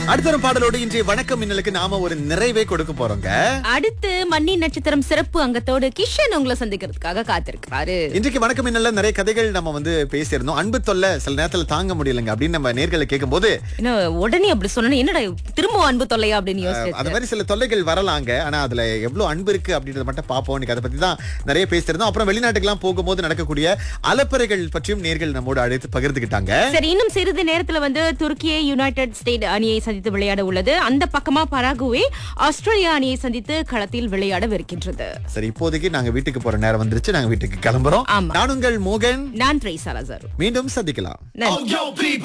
அடுத்த ஒரு பாடலோடு இன்றைய வணக்கம் மின்னலுக்கு நாம ஒரு நிறைவே கொடுக்க போறோங்க அடுத்து மன்னி நட்சத்திரம் சிறப்பு அங்கத்தோடு கிஷன் உங்களை சந்திக்கிறதுக்காக காத்திருக்கிறாரு இன்றைக்கு வணக்கம் மின்னல்ல நிறைய கதைகள் நம்ம வந்து பேசியிருந்தோம் அன்பு தொல்லை சில நேரத்துல தாங்க முடியலங்க அப்படின்னு நம்ம நேர்களை கேட்கும்போது என்ன உடனே அப்படி சொன்னா என்னடா திரும்ப அன்பு தொல்லையா அப்படின்னு யோசிச்சு அந்த மாதிரி சில தொல்லைகள் வரலாங்க ஆனா அதுல எவ்வளவு அன்பு இருக்கு அப்படின்றத மட்டும் பார்ப்போம் இன்னைக்கு அதை பத்தி தான் நிறைய பேசியிருந்தோம் அப்புறம் வெளிநாட்டுக்கெல்லாம் போகும்போது நடக்கக்கூடிய அலப்பறைகள் பற்றியும் நேர்கள் நம்மோடு அழைத்து பகிர்ந்துக்கிட்டாங்க சரி இன்னும் சிறிது நேரத்துல வந்து துருக்கியை யுனைடெட் ஸ்டேட் அணியை சந்தித்து விளையாட உள்ளது அந்த பக்கமா பராகுவே ஆஸ்திரேலியா அணியை சந்தித்து களத்தில் விளையாடவிருக்கின்றது சரி இப்போதைக்கு நாங்க வீட்டுக்கு போற நேரம் வந்துருச்சு நாங்க வீட்டுக்கு கிளம்புறோம் ஆமா. நான் உங்கள் மோகன் நான் த்ரேசா லசாரு மீண்டும் சந்திக்கலாம் நன்றி Yo, people.